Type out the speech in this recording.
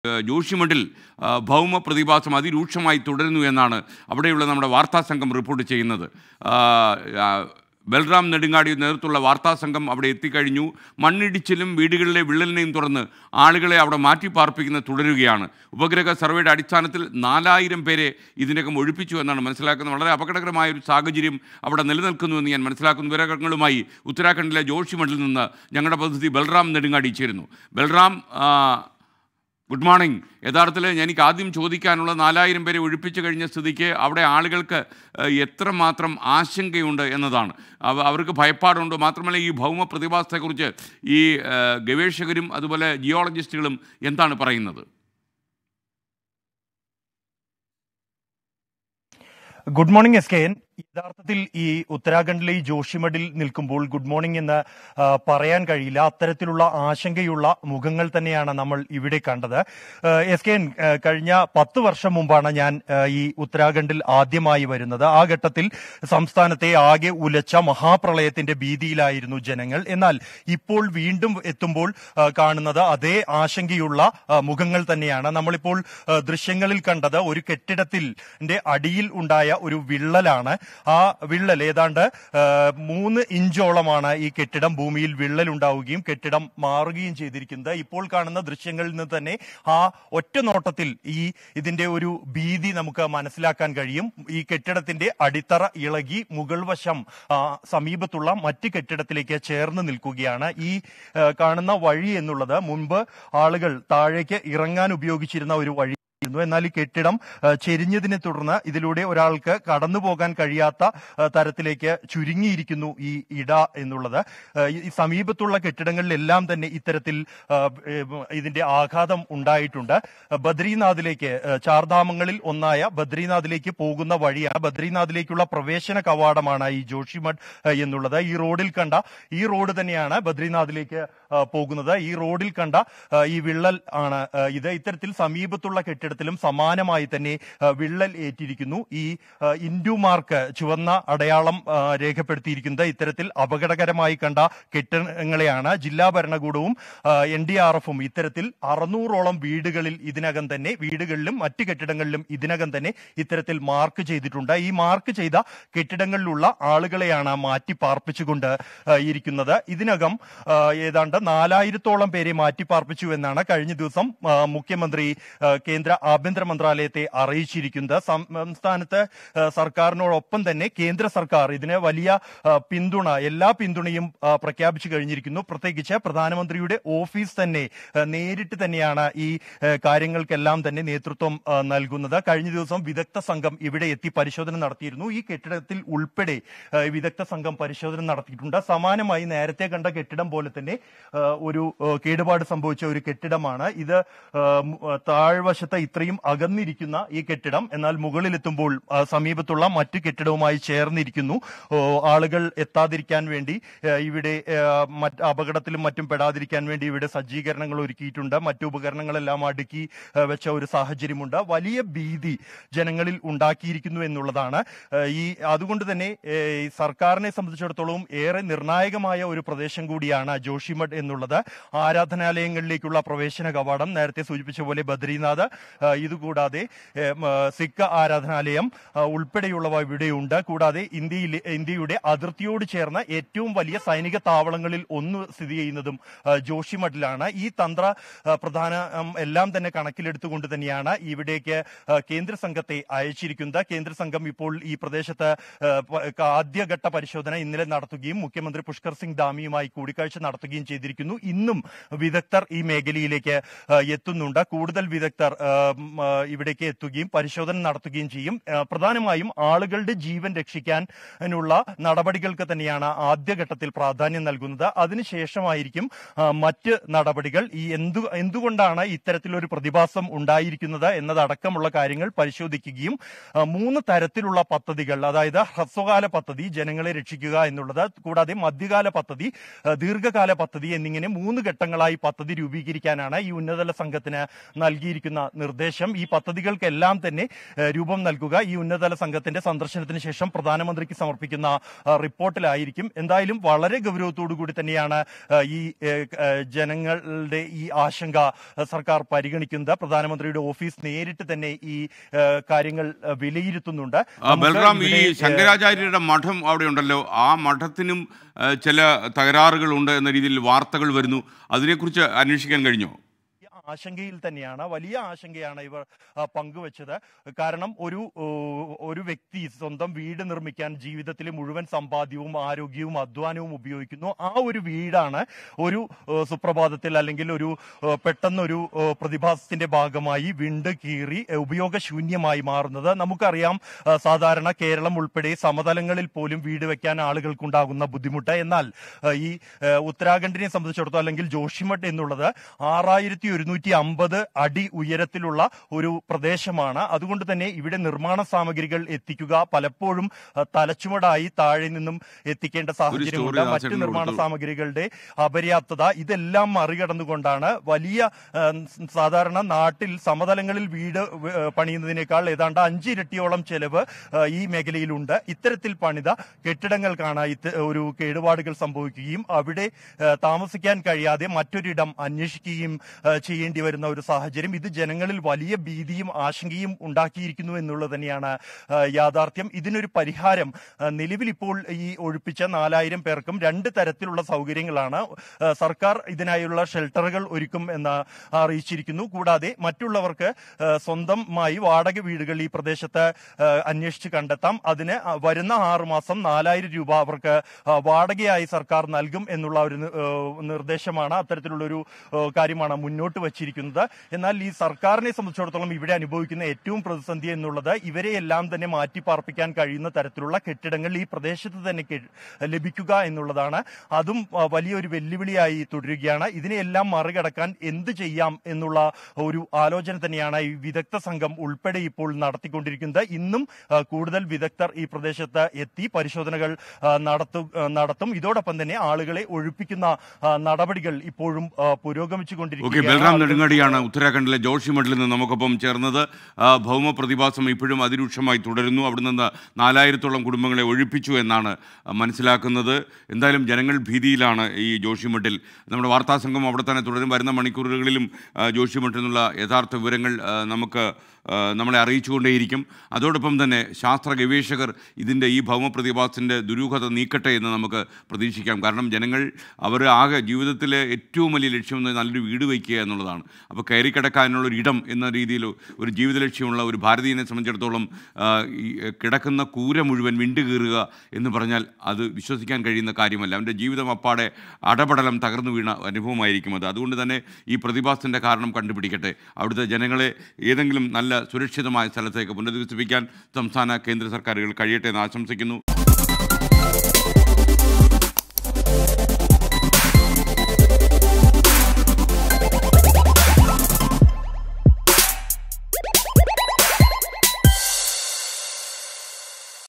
ഏഹ് ജോഷിമഠിൽ ആ, ഭൗമ പ്രതിഭാസം അതിരൂക്ഷമായി തുടരുന്നു എന്നാണ് അവിടെയുള്ള നമ്മുടെ വാർത്താ സംഘം റിപ്പോർട്ട് ചെയ്യുന്നത് ആ, ആ, ബൽറാം നെടുങ്ങാടി നേതൃത്വമുള്ള വാർത്താ സംഘം അവിടെ എത്തിക്കഴിഞ്ഞു മണ്ണിടിച്ചിലും വീടുകളിലെ വിള്ളലിനെയും തുടർന്ന് ആളുകളെ അവിടെ മാറ്റി പാർപ്പിക്കുന്നത് തുടരുകയാണ് ഉപഗ്രഹ സർവേയുടെ അടിസ്ഥാനത്തിൽ നാലായിരം പേരെ ഇതിനകം ഒഴിപ്പിച്ചു എന്നാണ് മനസ്സിലാക്കുന്നത് വളരെ അപകടകരമായ ഒരു സാഹചര്യം അവിടെ നിലനിൽക്കുന്നുവെന്ന് ഞാൻ മനസ്സിലാക്കുന്നു വിവരങ്ങളുമായി ഉത്തരാഖണ്ഡിലെ ജോഷിമഠിൽ നിന്ന് ഞങ്ങളുടെ പദ്ധതി ബൽറാം നെടുങ്ങാടി ചേരുന്നു ബൽറാം ആ, ഗുഡ് മോർണിംഗ് യഥാർത്ഥത്തിൽ എനിക്ക് ആദ്യം ചോദിക്കാനുള്ള നാലായിരം പേരെ ഒഴിപ്പിച്ചു കഴിഞ്ഞ സ്ഥിതിക്ക് അവിടെ ആളുകൾക്ക് ഏഹ്, എത്രമാത്രം ആശങ്കയുണ്ട് എന്നതാണ് അവ- അവർക്ക് ഭയപ്പാടുണ്ടോ മാത്രമല്ല ഈ ഭൗമ പ്രതിഭാസത്തെക്കുറിച്ച് ഈ ഏഹ്, ഗവേഷകരും അതുപോലെ ജിയോളജിസ്റ്റുകളും എന്താണ് പറയുന്നത് good morning S K N യഥാർത്ഥത്തിൽ ഈ ഉത്തരാഖണ്ഡിലെ ഈ ജോഷിമഠിൽ നിൽക്കുമ്പോൾ ഗുഡ് മോർണിംഗ് എന്ന് ആ, പറയാൻ കഴിയില്ല അത്തരത്തിലുള്ള ആശങ്കയുള്ള മുഖങ്ങൾ തന്നെയാണ് നമ്മൾ ഇവിടെ കണ്ടത് ആ, എസ് കെ എൻ ആ, കഴിഞ്ഞ പത്ത് വർഷം മുമ്പാണ് ഞാൻ ആ, ഈ ഉത്തരാഖണ്ഡിൽ ആദ്യമായി വരുന്നത് ആ ഘട്ടത്തിൽ സംസ്ഥാനത്തെ ആകെ ഉലച്ച മഹാപ്രളയത്തിന്റെ ഭീതിയിലായിരുന്നു ജനങ്ങൾ എന്നാൽ ഇപ്പോൾ വീണ്ടും എത്തുമ്പോൾ ആ, കാണുന്നത് അതേ ആശങ്കയുള്ള ആ, മുഖങ്ങൾ തന്നെയാണ് നമ്മളിപ്പോൾ ആ, ദൃശ്യങ്ങളിൽ കണ്ടത് ഒരു കെട്ടിടത്തിൽ അടിയിൽ ഉണ്ടായ ഒരു വിള്ളലാണ് ആ വിള്ളൽ ഏതാണ്ട് ആ, മൂന്ന് ഇഞ്ചോളമാണ് ഈ കെട്ടിടം ഭൂമിയിൽ വിള്ളൽ ഉണ്ടാവുകയും കെട്ടിടം മാറുകയും ചെയ്തിരിക്കുന്നത് ഇപ്പോൾ കാണുന്ന ദൃശ്യങ്ങളിൽ നിന്ന് തന്നെ ആ ഒറ്റ നോട്ടത്തിൽ ഈ ഇതിന്റെ ഒരു ഭീതി നമുക്ക് മനസ്സിലാക്കാൻ കഴിയും ഈ കെട്ടിടത്തിന്റെ അടിത്തറ ഇളകി മുകൾ വശം ആ, സമീപത്തുള്ള മറ്റ് കെട്ടിടത്തിലേക്ക് ചേർന്ന് നിൽക്കുകയാണ് ഈ ആ, കാണുന്ന വഴി എന്നുള്ളത് മുൻപ് ആളുകൾ താഴേക്ക് ഇറങ്ങാൻ ഉപയോഗിച്ചിരുന്ന ഒരു വഴി യിരുന്നു. എന്നാൽ ഈ കെട്ടിടം ആ, ചെരിഞ്ഞതിനെ തുടർന്ന് ഇതിലൂടെ ഒരാൾക്ക് കടന്നു പോകാൻ കഴിയാത്ത ആ, തരത്തിലേക്ക് ചുരുങ്ങിയിരിക്കുന്നു ഈ ഇട എന്നുള്ളത് ആ, ഈ ഈ സമീപത്തുള്ള കെട്ടിടങ്ങളിലെല്ലാം തന്നെ ഇത്തരത്തിൽ ആ, ഏ, ഇതിന്റെ ആഘാതം ഉണ്ടായിട്ടുണ്ട് ബദ്രീനാഥിലേക്ക് ആ, ചാർധാമങ്ങളിൽ ഒന്നായ ബദ്രീനാഥിലേക്ക് പോകുന്ന വഴിയാണ് ബദ്രീനാഥിലേക്കുള്ള പ്രവേശന കവാടമാണ് ഈ ജോഷിമഠ് ആ, എന്നുള്ളത് ഈ റോഡിൽ കണ്ട ഈ റോഡ് തന്നെയാണ് ബദ്രീനാഥിലേക്ക് ആ, പോകുന്നത് ഈ റോഡിൽ കണ്ട ആ, ഈ വിള്ളൽ ആണ് ആ, ഇത് ഇത്തരത്തിൽ സമീപത്തുള്ള കെട്ടിടത്തിലും സമാനമായി തന്നെ ആ, വിള്ളൽ ഏറ്റിരിക്കുന്നു ഈ ആ, ഇൻഡു മാർക്ക് ചുവന്ന അടയാളം ആ, രേഖപ്പെടുത്തിയിരിക്കുന്നത് ഇത്തരത്തിൽ അപകടകരമായി കണ്ട കെട്ടിടങ്ങളെയാണ് ജില്ലാ ഭരണകൂടവും എൻ ഡി ആർ എഫും ഇത്തരത്തിൽ അറുന്നൂറോളം വീടുകളിൽ ഇതിനകം തന്നെ വീടുകളിലും മറ്റ് കെട്ടിടങ്ങളിലും ഇതിനകം തന്നെ ഇത്തരത്തിൽ മാർക്ക് ചെയ്തിട്ടുണ്ട് ഈ മാർക്ക് ചെയ്ത കെട്ടിടങ്ങളിലുള്ള ആളുകളെയാണ് മാറ്റി പാർപ്പിച്ചുകൊണ്ട് ആ, ഇരിക്കുന്നത് ഇതിനകം ആ, ഏതാണ്ട് നാലായിരത്തോളം പേരെ മാറ്റി പാർപ്പിച്ചു എന്നാണ് കഴിഞ്ഞ ദിവസം ആ, മുഖ്യമന്ത്രി ആ, കേന്ദ്ര ആഭ്യന്തര മന്ത്രാലയത്തെ അറിയിച്ചിരിക്കുന്നത് സം- സംസ്ഥാനത്ത് ആ, സർക്കാരിനോടൊപ്പം തന്നെ കേന്ദ്ര സർക്കാർ ഇതിന് വലിയ ആ, പിന്തുണ എല്ലാ പിന്തുണയും ആ, പ്രഖ്യാപിച്ചു കഴിഞ്ഞിരിക്കുന്നു പ്രത്യേകിച്ച് പ്രധാനമന്ത്രിയുടെ ഓഫീസ് തന്നെ ആ, നേരിട്ട് തന്നെയാണ് ഈ ആ, കാര്യങ്ങൾക്കെല്ലാം തന്നെ നേതൃത്വം ആ, നൽകുന്നത് കഴിഞ്ഞ ദിവസം വിദഗ്ധ സംഘം ഇവിടെ എത്തി പരിശോധന നടത്തിയിരുന്നു ഈ കെട്ടിടത്തിൽ ഉൾപ്പെടെ ആ, വിദഗ്ധ സംഘം പരിശോധന നടത്തിയിട്ടുണ്ട് സമാനമായി നേരത്തെ കണ്ട കെട്ടിടം പോലെ തന്നെ ആ, ഒരു ആ, കേടുപാട് സംഭവിച്ച ഒരു കെട്ടിടമാണ് ഇത് ആ, മു- ആ, താഴ്വശത്ത് ഇത്രയും അകന്നിരിക്കുന്ന ഈ കെട്ടിടം എന്നാൽ മുകളിലെത്തുമ്പോൾ ആ, സമീപത്തുള്ള മറ്റു കെട്ടിടവുമായി ചേർന്നിരിക്കുന്നു ഓ, ആളുകൾ എത്താതിരിക്കാൻ വേണ്ടി ആ, ഇവിടെ ആ, മറ്റ് അപകടത്തിലും മറ്റും പെടാതിരിക്കാൻ വേണ്ടി ഇവിടെ സജ്ജീകരണങ്ങൾ ഒരുക്കിയിട്ടുണ്ട് മറ്റു ഉപകരണങ്ങളെല്ലാം അടുക്കി ആ, വെച്ച ഒരു സാഹചര്യമുണ്ട് വലിയ ഭീതി ജനങ്ങളിൽ ഉണ്ടാക്കിയിരിക്കുന്നു എന്നുള്ളതാണ് ആ, ഈ അതുകൊണ്ട് തന്നെ ഏ, ഈ സർക്കാരിനെ സംബന്ധിച്ചിടത്തോളം ഏറെ നിർണായകമായ ഒരു പ്രദേശം കൂടിയാണ് ജോഷിമഠ് എന്നുള്ളത് ആരാധനാലയങ്ങളിലേക്കുള്ള പ്രവേശന കവാടം നേരത്തെ സൂചിപ്പിച്ച പോലെ ബദ്രീനാഥ് ആ, ഇതുകൂടാതെ ഏ, മ, സിഖ് ആരാധനാലയം ആ, ഉൾപ്പെടെയുള്ളവ ഇവിടെയുണ്ട് കൂടാതെ ഇന്ത്യയിലെ ഇന്ത്യയുടെ അതിർത്തിയോട് ചേർന്ന ഏറ്റവും വലിയ സൈനിക താവളങ്ങളിൽ ഒന്ന് സ്ഥിതി ചെയ്യുന്നതും ആ, ജോഷിമഠിലാണ് ഈ തന്ത്ര ആ, പ്രധാന ഉം, എല്ലാം തന്നെ കണക്കിലെടുത്തുകൊണ്ട് തന്നെയാണ് ഇവിടേക്ക് ആ, കേന്ദ്ര സംഘത്തെ അയച്ചിരിക്കുന്നത് കേന്ദ്ര സംഘം ഇപ്പോൾ ഈ പ്രദേശത്ത് ആ, പ- ആദ്യഘട്ട പരിശോധന ഇന്നലെ നടത്തുകയും മുഖ്യമന്ത്രി പുഷ്കർ സിംഗ് ധാമിയുമായി കൂടിക്കാഴ്ച നടത്തുകയും ചെയ്തിരിക്കുന്നു ഇന്നും വിദഗ്ധർ ഈ മേഖലയിലേക്ക് ആ, എത്തുന്നുണ്ട് കൂടുതൽ വിദഗ്ധർ ആ, ഉം, ആ, ഇവിടേക്ക് എത്തുകയും പരിശോധന നടത്തുകയും ചെയ്യും ആ, പ്രധാനമായും ആളുകളുടെ ജീവൻ രക്ഷിക്കാനുള്ള നടപടികൾക്ക് തന്നെയാണ് ആദ്യഘട്ടത്തിൽ പ്രാധാന്യം നൽകുന്നത് അതിനുശേഷമായിരിക്കും ആ, മറ്റ് നടപടികൾ ഈ എന്തു എന്തുകൊണ്ടാണ് ഇത്തരത്തിലൊരു പ്രതിഭാസം ഉണ്ടായിരിക്കുന്നത് എന്നതടക്കമുള്ള കാര്യങ്ങൾ പരിശോധിക്കുകയും ആ, മൂന്ന് തരത്തിലുള്ള പദ്ധതികൾ അതായത് ഹ്രസ്വകാല പദ്ധതി ജനങ്ങളെ രക്ഷിക്കുക എന്നുള്ളത് കൂടാതെ മധ്യകാല പദ്ധതി ആ, ദീർഘകാല പദ്ധതി എന്നിങ്ങനെ മൂന്ന് ഘട്ടങ്ങളായി പദ്ധതി രൂപീകരിക്കാനാണ് ഈ ഉന്നതതല സംഘത്തിന് നൽകിയിരിക്കുന്ന നിർദ്ദേശം ഈ പദ്ധതികൾക്കെല്ലാം തന്നെ ഏഹ്, രൂപം നൽകുക ഈ ഉന്നതതല സംഘത്തിന്റെ സന്ദർശനത്തിന് ശേഷം പ്രധാനമന്ത്രിക്ക് സമർപ്പിക്കുന്ന ആ, റിപ്പോർട്ടിലായിരിക്കും എന്തായാലും വളരെ ഗൗരവത്തോടു കൂടി തന്നെയാണ് ആ, ഈ ഏഹ്, ഏഹ്, ജനങ്ങളുടെ ഈ ആശങ്ക ആ, സർക്കാർ പരിഗണിക്കുന്നത് പ്രധാനമന്ത്രിയുടെ ഓഫീസ് നേരിട്ട് തന്നെ ഈ ഏഹ്, കാര്യങ്ങൾ ആ, വിലയിരുത്തുന്നുണ്ട് ആ, നമുക്ക് ബൽറാം ഈ ഇവിടെ, ഏഹ്, ശങ്കരാചാര്യരുടെ മഠം അവിടെ ഉണ്ടല്ലോ ആ മഠത്തിനും ആ, ചില തകരാറുകളുണ്ട് എന്ന രീതിയിൽ വാർത്തകൾ വരുന്നു അതിനെക്കുറിച്ച് അന്വേഷിക്കാൻ കഴിഞ്ഞോ വലിയ ആശങ്കയിൽ തന്നെയാണ് വലിയ ആശങ്കയാണ് ഇവർ ആ, പങ്കുവച്ചത് കാരണം ഒരു ഓ, ഒരു വ്യക്തി സ്വന്തം വീട് നിർമ്മിക്കാൻ ജീവിതത്തിലെ മുഴുവൻ സമ്പാദ്യവും ആരോഗ്യവും അധ്വാനവും ഉപയോഗിക്കുന്നു ആ ഒരു വീടാണ് ഒരു ഓ, സുപ്രഭാതത്തിൽ അല്ലെങ്കിൽ ഒരു ഓ, പെട്ടെന്നൊരു ഓ, പ്രതിഭാസത്തിന്റെ ഭാഗമായി വിണ്ട് കീറി ഏ, ഉപയോഗശൂന്യമായി മാറുന്നത് നമുക്കറിയാം ആ, സാധാരണ കേരളം ഉൾപ്പെടെ സമതലങ്ങളിൽ പോലും വീട് വെക്കാൻ ആളുകൾക്കുണ്ടാകുന്ന ബുദ്ധിമുട്ട് എന്നാൽ ആ, ഈ ആ, ഉത്തരാഖണ്ഡിനെ സംബന്ധിച്ചിടത്തോളം അല്ലെങ്കിൽ ജോഷിമഠ് എന്നുള്ളത് ആറായിരത്തി ഒരുന്നൂറ്റി അമ്പത് അടി ഉയരത്തിലുള്ള ഒരു പ്രദേശമാണ് അതുകൊണ്ട് തന്നെ ഇവിടെ നിർമ്മാണ സാമഗ്രികൾ എത്തിക്കുക പലപ്പോഴും ആ, തലച്ചുമടായി താഴെ നിന്നും എത്തിക്കേണ്ട സാഹചര്യമുണ്ട് story ആ മറ്റ് ചേട്ടന് നിർമ്മാണ കൊടുത്തു. സാമഗ്രികളുടെ അപര്യാപ്തത ഇതെല്ലാം മറികടന്നുകൊണ്ടാണ് വലിയ ആ, സാധാരണ നാട്ടിൽ സമതലങ്ങളിൽ വീട് വ- ആ, പണിയുന്നതിനേക്കാൾ ഏതാണ്ട് അഞ്ചിരട്ടിയോളം ചെലവ് ആ, ഈ മേഖലയിലുണ്ട് ഇത്തരത്തിൽ പണിത കെട്ടിടങ്ങൾക്കാണ് ഇത് ഒരു കേടുപാടുകൾ സംഭവിക്കുകയും അവിടെ ആ, താമസിക്കാൻ കഴിയാതെ മറ്റൊരിടം അന്വേഷിക്കുകയും ആ, ചെയ്യേണ്ടി വരുന്ന ഒരു സാഹചര്യം ഇത് ജനങ്ങളിൽ വലിയ ഭീതിയും ആശങ്കയും ഉണ്ടാക്കിയിരിക്കുന്നു എന്നുള്ളത് തന്നെയാണ് ആ, യാഥാർത്ഥ്യം ഇതിനൊരു പരിഹാരം ആ, നിലവിൽ ഇപ്പോൾ ഈ ഒഴിപ്പിച്ച നാലായിരം പേർക്കും രണ്ട് തരത്തിലുള്ള സൗകര്യങ്ങളാണ് ആ, സർക്കാർ ഇതിനായുള്ള ഷെൽട്ടറുകൾ ഒരുക്കും എന്ന് അറിയിച്ചിരിക്കുന്നു കൂടാതെ മറ്റുള്ളവർക്ക് ആ, സ്വന്തമായി വാടക വീടുകൾ ഈ പ്രദേശത്ത് ആ, അന്വേഷിച്ച് കണ്ടെത്താം അതിന് ആ, വരുന്ന ആറു മാസം നാലായിരം രൂപ അവർക്ക് ആ, വാടകയായി സർക്കാർ നൽകും എന്നുള്ള ഒരു നി- ആ, നിർദ്ദേശമാണ് അത്തരത്തിലുള്ളൊരു ആ, കാര്യമാണ് മുന്നോട്ട് വച്ചിരിക്കുന്നത് എന്നാൽ ഈ സർക്കാരിനെ സംബന്ധിച്ചിടത്തോളം ഇവിടെ അനുഭവിക്കുന്ന ഏറ്റവും പ്രതിസന്ധി എന്നുള്ളത് ഇവരെ എല്ലാം തന്നെ മാറ്റിപ്പാർപ്പിക്കാൻ കഴിയുന്ന തരത്തിലുള്ള കെട്ടിടങ്ങൾ ഈ പ്രദേശത്ത് തന്നെ കെ- ലഭിക്കുക എന്നുള്ളതാണ് അതും ആ, വലിയൊരു വെല്ലുവിളിയായി തുടരുകയാണ് ഇതിനെയെല്ലാം മറികടക്കാൻ എന്ത് ചെയ്യാം എന്നുള്ള ഒരു ആലോചന തന്നെയാണ് ഈ വിദഗ്ധ സംഘം ഉൾപ്പെടെ ഇപ്പോൾ നടത്തിക്കൊണ്ടിരിക്കുന്നത് ഇന്നും ആ, കൂടുതൽ വിദഗ്ധർ ഈ പ്രദേശത്ത് എത്തി പരിശോധനകൾ ആ, നടത്തു ആ, നടത്തും ഇതോടൊപ്പം തന്നെ ആളുകളെ ഒഴിപ്പിക്കുന്ന ആ, നടപടികൾ ഇപ്പോഴും ആ, ഓക്കെ പുരോഗമിച്ചുകൊണ്ടിരിക്കുകയാണ് ബൽറാം ആളുകൾ- നെടുങ്ങാടിയാണ് ഉത്തരാഖണ്ഡിലെ ജോഷിമഠിൽ നിന്ന് നമുക്കൊപ്പം ചേർന്നത് ആ, ഭൗമ പ്രതിഭാസം ഇപ്പോഴും അതിരൂക്ഷമായി തുടരുന്നു അവിടെ നിന്ന് നാലായിരത്തോളം കുടുംബങ്ങളെ ഒഴിപ്പിച്ചു എന്നാണ് ആ, മനസ്സിലാക്കുന്നത് എന്തായാലും ജനങ്ങൾ ഭീതിയിലാണ് ഈ ജോഷിമഠിൽ നമ്മുടെ വാർത്താ സംഘം അവിടെ തന്നെ തുടരും വരുന്ന മണിക്കൂറുകളിലും ആ, ജോഷിമഠിൽ നിന്നുള്ള യഥാർത്ഥ വിവരങ്ങൾ ആ, നമുക്ക് ആ, നമ്മളെ അറിയിച്ചുകൊണ്ടേയിരിക്കും അതോടൊപ്പം തന്നെ ശാസ്ത്ര ഗവേഷകർ ഇതിൻ്റെ ഈ ഭൗമ പ്രതിഭാസത്തിൻ്റെ ദുരൂഹത നീക്കട്ടെ എന്ന് നമുക്ക് പ്രതീക്ഷിക്കാം കാരണം ജനങ്ങൾ അവർ ആകെ ജീവിതത്തിലെ ഏറ്റവും വലിയ ലക്ഷ്യം എന്ന് നല്ലൊരു വീട് വയ്ക്കുക എന്നുള്ളതാണ് അപ്പോൾ കയറി കിടക്കാനുള്ള ഒരു ഇടം എന്ന രീതിയിൽ ഒരു ജീവിത ലക്ഷ്യമുള്ള ഒരു ഭാരതീയനെ സംബന്ധിച്ചിടത്തോളം ആ, ഈ കിടക്കുന്ന കൂര മുഴുവൻ വിണ്ട് കീറുക എന്ന് പറഞ്ഞാൽ അത് വിശ്വസിക്കാൻ കഴിയുന്ന കാര്യമല്ല അവൻ്റെ ജീവിതം അപ്പാടെ അടപടലം തകർന്നു വീണ അനുഭവമായിരിക്കും അത് അതുകൊണ്ട് തന്നെ ഈ പ്രതിഭാസത്തിൻ്റെ കാരണം കണ്ടുപിടിക്കട്ടെ അവിടുത്തെ ജനങ്ങളെ ഏതെങ്കിലും നല്ല സുരക്ഷിതമായ സ്ഥലത്തേക്ക് പുനരധിവസിപ്പിക്കാൻ സംസ്ഥാന കേന്ദ്ര സർക്കാരുകൾ കഴിയട്ടെ എന്ന് ആശംസിക്കുന്നു